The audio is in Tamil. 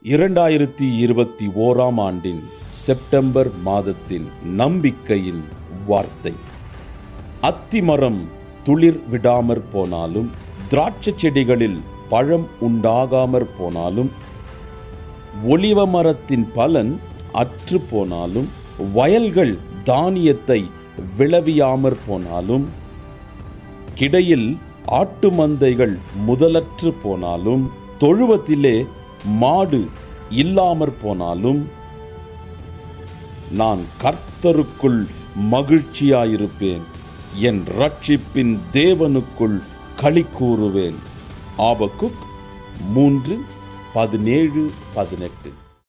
இரண்டாயிரத்தி இருபத்தி ஓராம் ஆண்டின் செப்டம்பர் மாதத்தின் நம்பிக்கையின் வார்த்தை அத்திமரம் துளிர் விடாமற் போனாலும் திராட்சை செடிகளில் பழம் உண்டாகாமற் போனாலும் ஒலிவ மரத்தின் பலன் அற்று போனாலும் வயல்கள் தானியத்தை விளவியாமற் போனாலும் கிடையில் ஆட்டு மந்தைகள் முதலற்று போனாலும் தொழுவத்திலே மாடு இல்லாமற் போனாலும் நான் கர்த்தருக்குள் மகிழ்ச்சியாயிருப்பேன் என் ரட்சிப்பின் தேவனுக்குள் களி கூறுவேன் ஆபக்குக் மூன்று பதினேழு பதினெட்டு